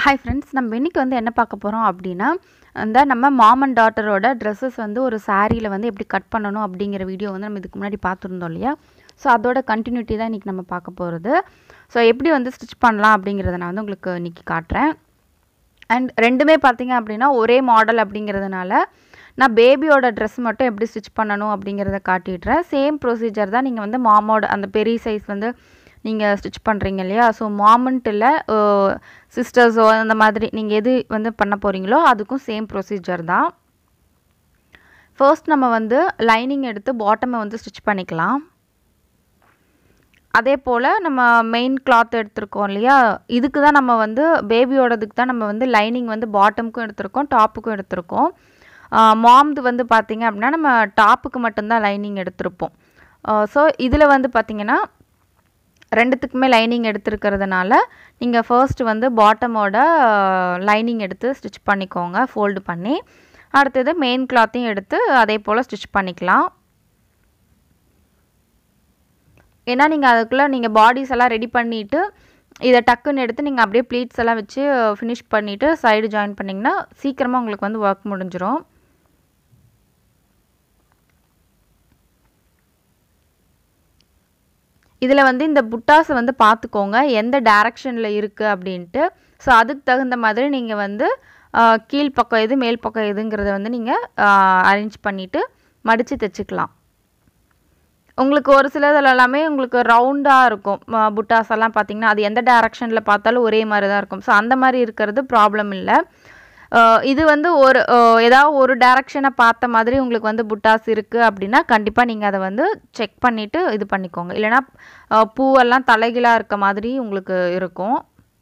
hi friends நம்ம இன்றைக்கி வந்து என்ன பார்க்க போகிறோம் அப்படின்னா அந்த நம்ம மாம் அண்ட் டாட்டரோட ட்ரெஸ்ஸஸ் வந்து ஒரு சாரியில் வந்து எப்படி கட் பண்ணணும் அப்படிங்கிற வீடியோ வந்து நம்ம இதுக்கு முன்னாடி பார்த்துருந்தோம் இல்லையா ஸோ அதோட கண்டினியூட்டி தான் இன்றைக்கி நம்ம பார்க்க போகிறது ஸோ எப்படி வந்து ஸ்டிச் பண்ணலாம் அப்படிங்கிறத நான் வந்து உங்களுக்கு இன்றைக்கி காட்டுறேன் அண்ட் ரெண்டுமே பார்த்தீங்க அப்படின்னா ஒரே மாடல் அப்படிங்கிறதுனால நான் பேபியோட ட்ரெஸ் மட்டும் எப்படி ஸ்டிச் பண்ணணும் அப்படிங்கிறத காட்டிடுறேன் சேம் ப்ரொசீஜர் தான் நீங்கள் வந்து மாமோட அந்த பெரிய சைஸ் வந்து நீங்கள் ஸ்டிச் பண்ணுறீங்க இல்லையா ஸோ மாமன்ட்டு இல்லை சிஸ்டர்ஸோ அந்த மாதிரி நீங்கள் எது வந்து பண்ண போகிறீங்களோ அதுக்கும் சேம் ப்ரொசீஜர் தான் ஃபர்ஸ்ட் நம்ம வந்து லைனிங் எடுத்து பாட்டமை வந்து ஸ்டிச் பண்ணிக்கலாம் அதே போல் நம்ம மெயின் கிளாத் எடுத்திருக்கோம் இல்லையா இதுக்கு தான் நம்ம வந்து பேபியோடதுக்கு தான் நம்ம வந்து லைனிங் வந்து பாட்டமுக்கும் எடுத்திருக்கோம் டாப்புக்கும் எடுத்திருக்கோம் மாம்து வந்து பார்த்திங்க அப்படின்னா நம்ம டாப்புக்கு மட்டும்தான் லைனிங் எடுத்திருப்போம் ஸோ இதில் வந்து பார்த்திங்கன்னா ரெண்டுத்துக்குமே லைனிங் எடுத்துருக்கிறதுனால நீங்கள் ஃபர்ஸ்ட் வந்து பாட்டமோட லைனிங் எடுத்து ஸ்டிச் பண்ணிக்கோங்க ஃபோல்டு பண்ணி அடுத்தது மெயின் கிளாத்தையும் எடுத்து அதே போல் ஸ்டிச் பண்ணிக்கலாம் ஏன்னா நீங்கள் அதுக்குள்ளே நீங்கள் பாடிஸ் எல்லாம் ரெடி பண்ணிவிட்டு இதை டக்குன்னு எடுத்து நீங்கள் அப்படியே ப்ளீட்ஸ் எல்லாம் வச்சு ஃபினிஷ் பண்ணிவிட்டு சைடு ஜாயின் பண்ணிங்கன்னா சீக்கிரமாக உங்களுக்கு வந்து ஒர்க் முடிஞ்சிடும் இதில் வந்து இந்த புட்டாஸை வந்து பார்த்துக்கோங்க எந்த டேரக்ஷனில் இருக்குது அப்படின்ட்டு ஸோ அதுக்கு தகுந்த மாதிரி நீங்கள் வந்து கீழ் பக்கம் எது மேல் பக்கம் எதுங்கிறத வந்து நீங்கள் அரேஞ்ச் பண்ணிவிட்டு மடித்து தைச்சிக்கலாம் உங்களுக்கு ஒரு சிலதில் எல்லாமே உங்களுக்கு ரவுண்டாக இருக்கும் புட்டாஸ் எல்லாம் பார்த்தீங்கன்னா அது எந்த டேரக்ஷனில் பார்த்தாலும் ஒரே மாதிரி தான் இருக்கும் ஸோ அந்த மாதிரி இருக்கிறது ப்ராப்ளம் இல்லை இது வந்து ஒரு ஏதாவது ஒரு டேரக்ஷனை பார்த்த மாதிரி உங்களுக்கு வந்து புட்டாஸ் இருக்குது அப்படின்னா கண்டிப்பாக நீங்கள் அதை வந்து செக் பண்ணிவிட்டு இது பண்ணிக்கோங்க இல்லைனா பூவெல்லாம் தலைகீழாக இருக்க மாதிரி உங்களுக்கு இருக்கும்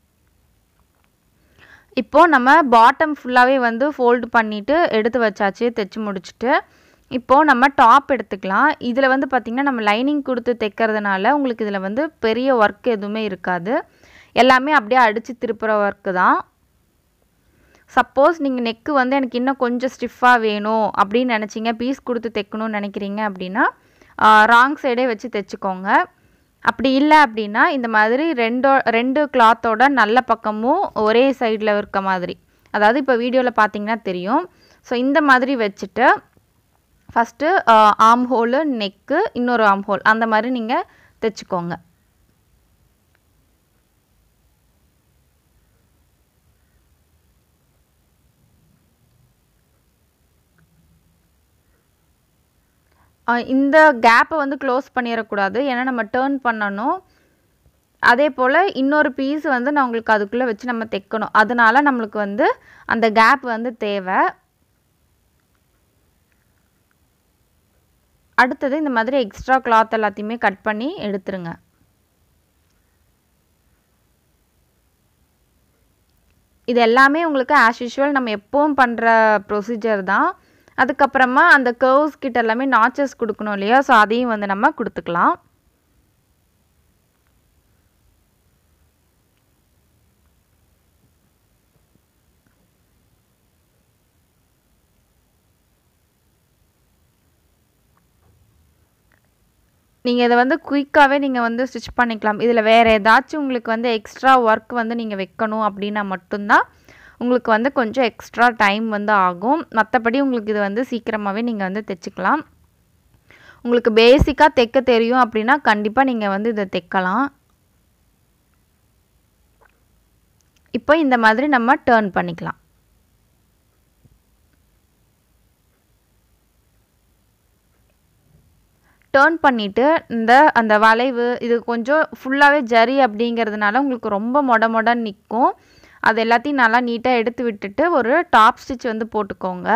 இப்போது நம்ம பாட்டம் ஃபுல்லாகவே வந்து ஃபோல்டு பண்ணிவிட்டு எடுத்து வச்சாச்சு தைச்சி முடிச்சுட்டு இப்போது நம்ம டாப் எடுத்துக்கலாம் இதில் வந்து பார்த்திங்கன்னா நம்ம லைனிங் கொடுத்து தைக்கிறதுனால உங்களுக்கு இதில் வந்து பெரிய ஒர்க் எதுவுமே இருக்காது எல்லாமே அப்படியே அடித்து திருப்புற ஒர்க்கு தான் சப்போஸ் நீங்கள் நெக்கு வந்து எனக்கு இன்னும் கொஞ்சம் ஸ்டிஃபாக வேணும் அப்படின்னு நினச்சிங்க பீஸ் கொடுத்து தைக்கணும்னு நினைக்கிறீங்க அப்படின்னா ராங் சைடே வச்சு தைச்சிக்கோங்க அப்படி இல்லை அப்படின்னா இந்த மாதிரி ரெண்டோ ரெண்டு கிளாத்தோட நல்ல பக்கமும் ஒரே சைடில் இருக்க மாதிரி அதாவது இப்போ வீடியோவில் பார்த்தீங்கன்னா தெரியும் ஸோ இந்த மாதிரி வச்சுட்டு ஃபஸ்ட்டு ஆம் ஹோலு நெக்கு இன்னொரு ஆம் ஹோல் அந்த மாதிரி நீங்கள் தைச்சிக்கோங்க இந்த கேப்பை வந்து க்ளோஸ் பண்ணிடக்கூடாது ஏன்னா நம்ம டேர்ன் பண்ணணும் அதே போல் இன்னொரு பீஸ் வந்து நான் உங்களுக்கு அதுக்குள்ளே வச்சு நம்ம தைக்கணும் அதனால நம்மளுக்கு வந்து அந்த கேப் வந்து தேவை அடுத்தது இந்த மாதிரி எக்ஸ்ட்ரா கிளாத் எல்லாத்தையுமே கட் பண்ணி எடுத்துருங்க இது எல்லாமே உங்களுக்கு ஆஸ் யூஷுவல் நம்ம எப்பவும் பண்ணுற ப்ரொசீஜர் தான் அதுக்கப்புறமா அந்த கர்வ்ஸ் கிட்ட எல்லாமே நாச்சஸ் கொடுக்கணும் இல்லையா ஸோ அதையும் வந்து நம்ம கொடுத்துக்கலாம் நீங்கள் இதை வந்து குயிக்காகவே நீங்கள் வந்து ஸ்டிச் பண்ணிக்கலாம் இதில் வேறு ஏதாச்சும் உங்களுக்கு வந்து எக்ஸ்ட்ரா ஒர்க் வந்து நீங்கள் வைக்கணும் அப்படின்னா மட்டும்தான் உங்களுக்கு வந்து கொஞ்சம் எக்ஸ்ட்ரா டைம் வந்து ஆகும் மற்றபடி உங்களுக்கு இது வந்து சீக்கிரமாகவே நீங்கள் வந்து தைச்சிக்கலாம் உங்களுக்கு பேசிக்காக தைக்க தெரியும் அப்படின்னா கண்டிப்பாக நீங்கள் வந்து இதை தைக்கலாம் இப்போ இந்த மாதிரி நம்ம டேர்ன் பண்ணிக்கலாம் டேர்ன் பண்ணிவிட்டு இந்த அந்த வளைவு இது கொஞ்சம் ஃபுல்லாகவே ஜரி அப்படிங்கிறதுனால உங்களுக்கு ரொம்ப மொட மொடன்னு நிற்கும் அது எல்லாத்தையும் நல்லா நீட்டாக எடுத்து விட்டுட்டு ஒரு டாப் ஸ்டிச் வந்து போட்டுக்கோங்க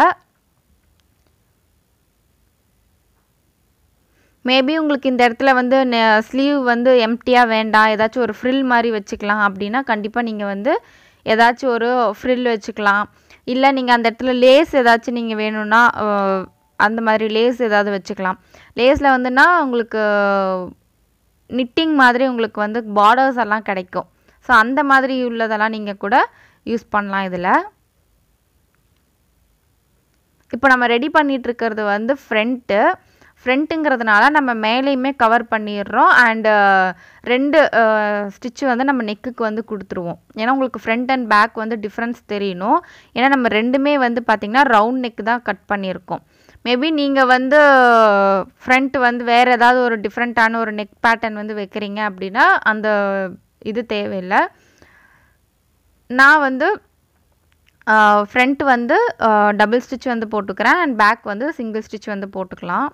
மேபி உங்களுக்கு இந்த இடத்துல வந்து ஸ்லீவ் வந்து எம்டியாக வேண்டாம் ஏதாச்சும் ஒரு ஃப்ரில் மாதிரி வச்சுக்கலாம் அப்படின்னா கண்டிப்பாக நீங்கள் வந்து ஏதாச்சும் ஒரு ஃப்ரில் வச்சுக்கலாம் இல்லை நீங்கள் அந்த இடத்துல லேஸ் ஏதாச்சும் நீங்கள் வேணும்னா அந்த மாதிரி லேஸ் ஏதாவது வச்சுக்கலாம் லேஸில் வந்துன்னா உங்களுக்கு நிட்டிங் மாதிரி உங்களுக்கு வந்து பார்டர்ஸ் எல்லாம் கிடைக்கும் ஸோ அந்த மாதிரி உள்ளதெல்லாம் நீங்கள் கூட யூஸ் பண்ணலாம் இதில் இப்போ நம்ம ரெடி பண்ணிகிட்ருக்கிறது வந்து ஃப்ரண்ட்டு ஃப்ரண்ட்டுங்கிறதுனால நம்ம மேலேயுமே கவர் பண்ணிடுறோம் அண்டு ரெண்டு ஸ்டிச்சு வந்து நம்ம நெக்குக்கு வந்து கொடுத்துருவோம் ஏன்னா உங்களுக்கு ஃப்ரண்ட் அண்ட் பேக் வந்து டிஃப்ரென்ஸ் தெரியணும் ஏன்னா நம்ம ரெண்டுமே வந்து பார்த்திங்கன்னா ரவுண்ட் நெக் தான் கட் பண்ணியிருக்கோம் மேபி நீங்கள் வந்து ஃப்ரண்ட் வந்து வேறு ஏதாவது ஒரு டிஃப்ரெண்ட்டான ஒரு நெக் பேட்டர்ன் வந்து வைக்கிறீங்க அப்படின்னா அந்த இது தேவையில்லை நான் வந்து ஃப்ரண்ட் வந்து டபுள் ஸ்டிச் வந்து போட்டுக்கிறேன் அண்ட் பேக் வந்து சிங்கிள் ஸ்டிச் வந்து போட்டுக்கலாம்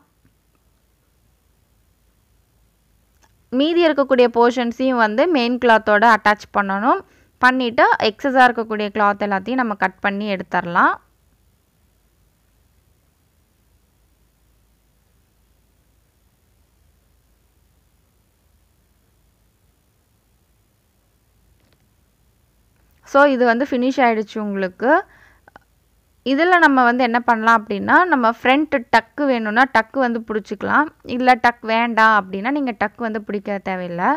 மீதி இருக்கக்கூடிய போர்ஷன்ஸையும் வந்து மெயின் கிளாத்தோட அட்டாச் பண்ணணும் பண்ணிவிட்டு எக்ஸஸாக இருக்கக்கூடிய கிளாத் எல்லாத்தையும் நம்ம கட் பண்ணி எடுத்துடலாம் ஸோ இது வந்து ஃபினிஷ் ஆகிடுச்சு உங்களுக்கு இதில் நம்ம வந்து என்ன பண்ணலாம் அப்படின்னா நம்ம ஃப்ரண்ட் டக்கு வேணும்னா டக்கு வந்து பிடிச்சிக்கலாம் இல்லை டக் வேண்டாம் அப்படின்னா நீங்கள் டக்கு வந்து பிடிக்க தேவையில்லை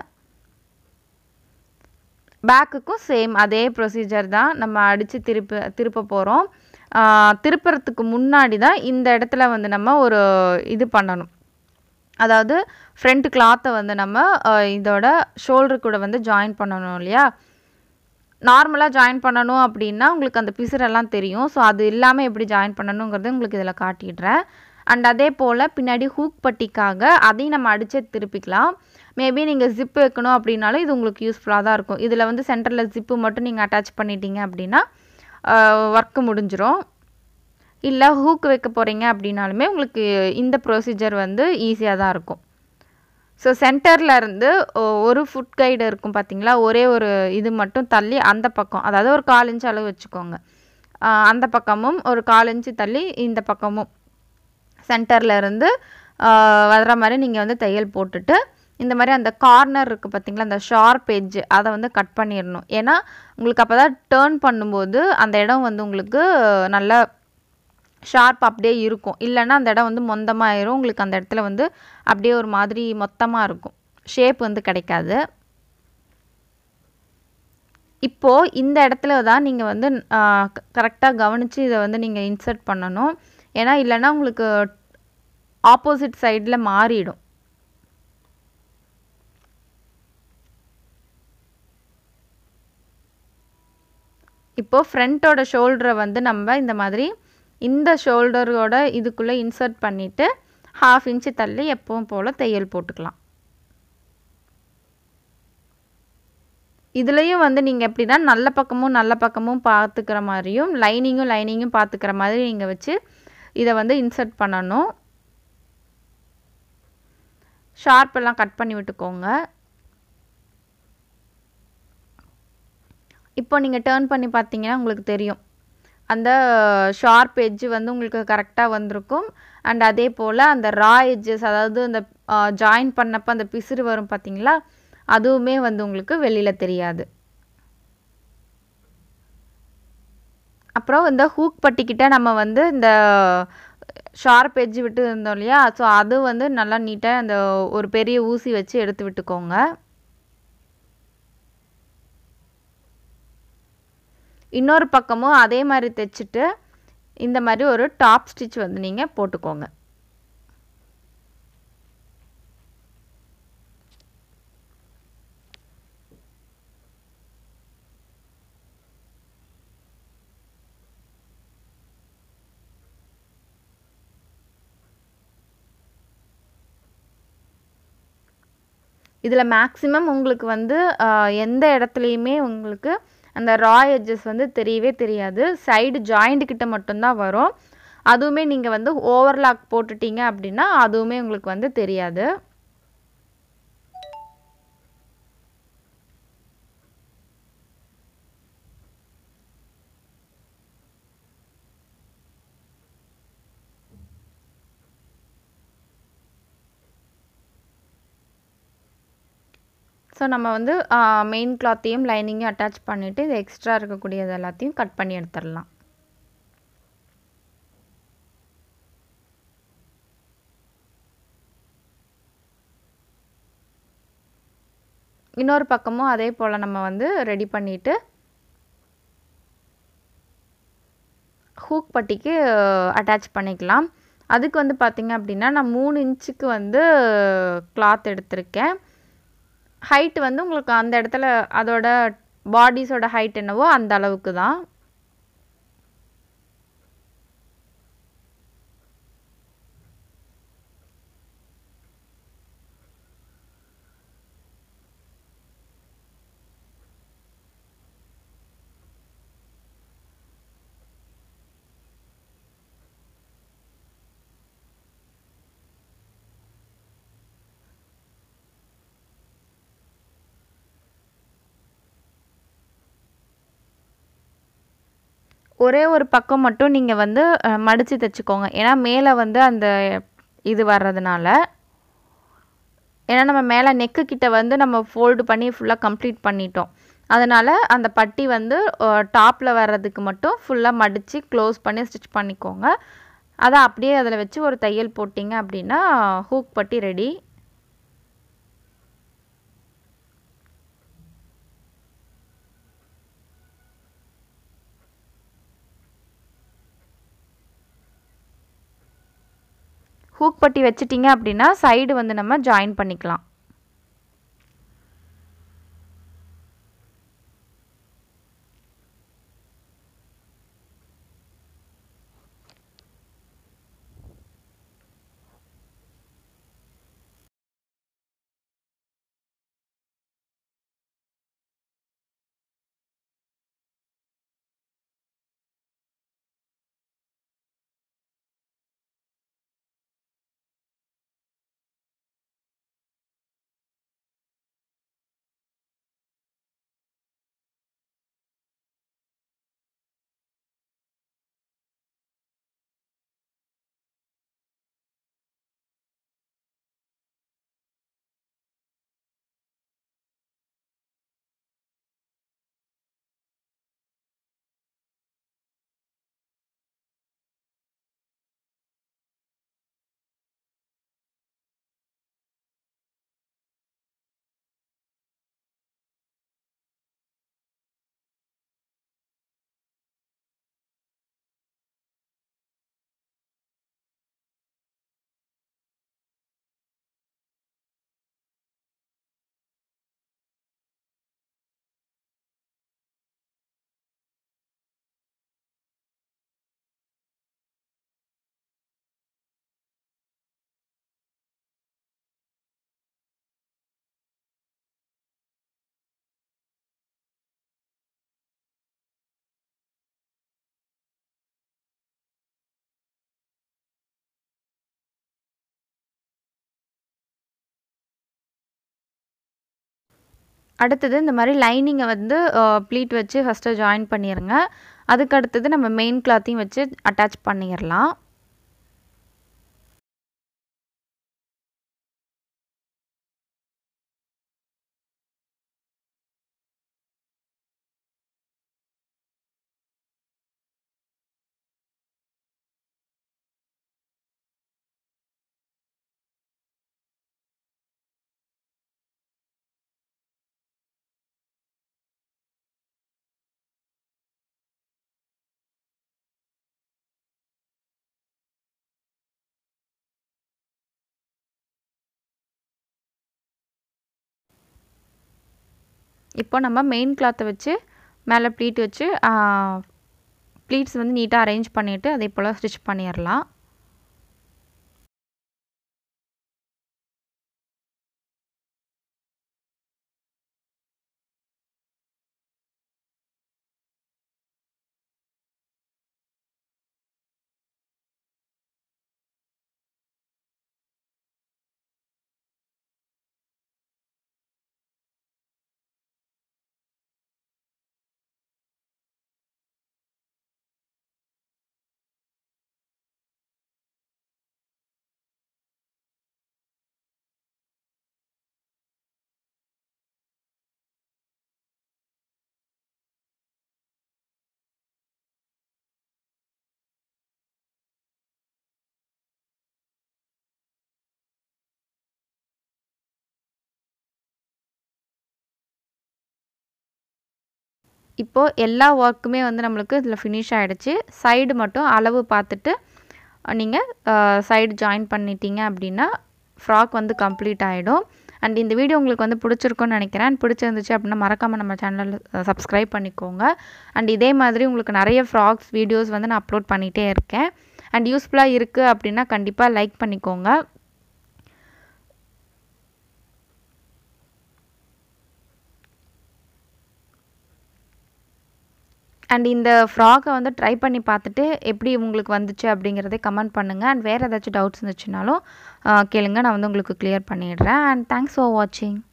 பேக்குக்கும் சேம் அதே ப்ரொசீஜர் தான் நம்ம அடித்து திருப்ப திருப்ப போகிறோம் திருப்புறதுக்கு முன்னாடி தான் இந்த இடத்துல வந்து நம்ம ஒரு இது பண்ணணும் அதாவது ஃப்ரண்ட் கிளாத்தை வந்து நம்ம இதோட ஷோல்டர் கூட வந்து ஜாயின் பண்ணணும் இல்லையா நார்மலாக ஜாயின் பண்ணணும் அப்படின்னா உங்களுக்கு அந்த பிசுரெல்லாம் தெரியும் ஸோ அது இல்லாமல் எப்படி ஜாயின் பண்ணணுங்கிறது உங்களுக்கு இதில் காட்டிடுறேன் அண்ட் அதே போல் பின்னாடி ஹூக் பட்டிக்காக அதையும் நம்ம அடிச்சே திருப்பிக்கலாம் மேபி நீங்கள் ஜிப்பு வைக்கணும் அப்படின்னாலும் இது உங்களுக்கு யூஸ்ஃபுல்லாக தான் இருக்கும் இதில் வந்து சென்டரில் ஜிப்பு மட்டும் நீங்கள் அட்டாச் பண்ணிட்டீங்க அப்படின்னா ஒர்க்கு முடிஞ்சிரும் இல்லை ஹூக் வைக்க போகிறீங்க அப்படின்னாலுமே உங்களுக்கு இந்த ப்ரொசீஜர் வந்து ஈஸியாக தான் இருக்கும் ஸோ சென்டரில் இருந்து ஒரு ஃபுட் கைடு இருக்கும் பார்த்தீங்களா ஒரே ஒரு இது மட்டும் தள்ளி அந்த பக்கம் அதாவது ஒரு கால் இன்ச் அளவு வச்சுக்கோங்க அந்த பக்கமும் ஒரு கால் இன்ச்சு தள்ளி இந்த பக்கமும் சென்டரில் இருந்து வர்ற மாதிரி நீங்கள் வந்து தையல் போட்டுட்டு இந்த மாதிரி அந்த கார்னர் இருக்குது பார்த்தீங்களா அந்த ஷார்ப் எட்ஜ் அதை வந்து கட் பண்ணிடணும் ஏன்னா உங்களுக்கு அப்போ தான் டேர்ன் பண்ணும்போது அந்த இடம் வந்து உங்களுக்கு நல்லா ஷார்ப் அப்படியே இருக்கும் இல்லைன்னா அந்த இடம் வந்து மொந்தமாயிரும் உங்களுக்கு அந்த இடத்துல வந்து அப்படியே ஒரு மாதிரி மொத்தமாக இருக்கும் ஷேப் வந்து கிடைக்காது இப்போது இந்த இடத்துல தான் நீங்கள் வந்து கரெக்டாக கவனித்து இதை வந்து நீங்கள் இன்சர்ட் பண்ணணும் ஏன்னா இல்லைன்னா உங்களுக்கு ஆப்போசிட் சைடில் மாறிடும் இப்போது ஃப்ரண்ட்டோட ஷோல்டரை வந்து நம்ம இந்த மாதிரி இந்த ஷோல்டரோட இதுக்குள்ளே இன்சர்ட் பண்ணிவிட்டு ஹாஃப் இன்ச்சு தள்ளி எப்பவும் போல் தையல் போட்டுக்கலாம் இதுலேயும் வந்து நீங்கள் எப்படின்னா நல்ல பக்கமும் நல்ல பக்கமும் பார்த்துக்கிற மாதிரியும் லைனிங்கும் லைனிங்கும் பார்த்துக்கிற மாதிரி நீங்கள் வச்சு இதை வந்து இன்சர்ட் பண்ணணும் ஷார்ப்பெல்லாம் கட் பண்ணி விட்டுக்கோங்க இப்போ நீங்கள் டேர்ன் பண்ணி பார்த்தீங்கன்னா உங்களுக்கு தெரியும் அந்த ஷார்ப் எட்ஜு வந்து உங்களுக்கு கரெக்டாக வந்திருக்கும் அண்ட் அதே போல் அந்த ரா எட்ஜஸ் அதாவது அந்த ஜாயின் பண்ணப்போ அந்த பிசுறு வரும் பார்த்தீங்களா அதுவுமே வந்து உங்களுக்கு வெளியில் தெரியாது அப்புறம் இந்த ஹூக் பட்டிக்கிட்ட நம்ம வந்து இந்த ஷார்ப் எட்ஜ் விட்டு இருந்தோம் இல்லையா ஸோ அது வந்து நல்லா நீட்டாக அந்த ஒரு பெரிய ஊசி வச்சு எடுத்து விட்டுக்கோங்க இன்னொரு பக்கமும் அதே மாதிரி தைச்சிட்டு இந்த மாதிரி ஒரு டாப் ஸ்டிச் வந்து நீங்கள் போட்டுக்கோங்க இதில் மேக்ஸிமம் உங்களுக்கு வந்து எந்த இடத்துலையுமே உங்களுக்கு அந்த ரா எட்ஜஸ் வந்து தெரியவே தெரியாது சைடு ஜாயிண்ட் கிட்ட மட்டும்தான் வரும் அதுவுமே நீங்கள் வந்து ஓவர்லாக் போட்டுட்டீங்க அப்படின்னா அதுவுமே உங்களுக்கு வந்து தெரியாது ஸோ நம்ம வந்து மெயின் கிளாத்தையும் லைனிங்கையும் அட்டாச் பண்ணிவிட்டு இது எக்ஸ்ட்ரா இருக்கக்கூடியது எல்லாத்தையும் கட் பண்ணி எடுத்துடலாம் இன்னொரு பக்கமும் அதே போல் நம்ம வந்து ரெடி பண்ணிவிட்டு ஹூக் பட்டிக்கு அட்டாச் பண்ணிக்கலாம் அதுக்கு வந்து பார்த்திங்க அப்படின்னா நான் மூணு இன்ச்சுக்கு வந்து கிளாத் எடுத்திருக்கேன் ஹைட் வந்து உங்களுக்கு அந்த இடத்துல அதோட பாடிஸோட ஹைட் என்னவோ அந்த அளவுக்கு தான் ஒரே ஒரு பக்கம் மட்டும் நீங்கள் வந்து மடித்து தைச்சிக்கோங்க ஏன்னா மேலே வந்து அந்த இது வர்றதுனால ஏன்னா நம்ம மேலே நெக்கு கிட்ட வந்து நம்ம ஃபோல்டு பண்ணி ஃபுல்லாக கம்ப்ளீட் பண்ணிட்டோம் அதனால் அந்த பட்டி வந்து டாப்பில் வர்றதுக்கு மட்டும் ஃபுல்லாக மடித்து க்ளோஸ் பண்ணி ஸ்டிச் பண்ணிக்கோங்க அதை அப்படியே அதில் வச்சு ஒரு தையல் போட்டிங்க அப்படின்னா ஹூக் பட்டி ரெடி ஹூக் பட்டி வச்சிட்டிங்க அப்படின்னா சைடு வந்து நம்ம ஜாயின் பண்ணிக்கலாம் அடுத்தது இந்த மாதிரி லைனிங்கை வந்து ப்ளீட் வச்சு ஃபஸ்ட்டு ஜாயின் பண்ணிடுங்க அதுக்கு அடுத்தது நம்ம மெயின் கிளாத்தையும் வச்சு அட்டாச் பண்ணிடலாம் இப்போ நம்ம மெயின் கிளாத்தை வச்சு மேலே ப்ளீட் வச்சு ப்ளீட்ஸ் வந்து நீட்டாக அரேஞ்ச் பண்ணிவிட்டு அதே போல் ஸ்டிச் பண்ணிடலாம் இப்போது எல்லா ஒர்க்குமே வந்து நம்மளுக்கு இதில் ஃபினிஷ் ஆகிடுச்சு சைடு மட்டும் அளவு பார்த்துட்டு நீங்கள் சைடு ஜாயின் பண்ணிட்டீங்க அப்படின்னா ஃப்ராக் வந்து கம்ப்ளீட் ஆகிடும் அண்ட் இந்த வீடியோ உங்களுக்கு வந்து பிடிச்சிருக்குன்னு நினைக்கிறேன் அண்ட் பிடிச்சிருந்துச்சு அப்படின்னா மறக்காமல் நம்ம சேனலில் சப்ஸ்கிரைப் பண்ணிக்கோங்க அண்ட் இதே மாதிரி உங்களுக்கு நிறைய ஃப்ராக்ஸ் வீடியோஸ் வந்து நான் அப்லோட் பண்ணிகிட்டே இருக்கேன் அண்ட் யூஸ்ஃபுல்லாக இருக்குது அப்படின்னா கண்டிப்பாக லைக் பண்ணிக்கோங்க அண்ட் இந்த ஃப்ராக்கை வந்து ட்ரை பண்ணி பார்த்துட்டு எப்படி உங்களுக்கு வந்துச்சு அப்படிங்கிறதே கமெண்ட் பண்ணுங்கள் அண்ட் வேறு ஏதாச்சும் டவுட்ஸ் இருந்துச்சுனாலும் கேளுங்க நான் வந்து உங்களுக்கு கிளியர் பண்ணிடுறேன் அண்ட் தேங்க்ஸ் ஃபார் வாட்சிங்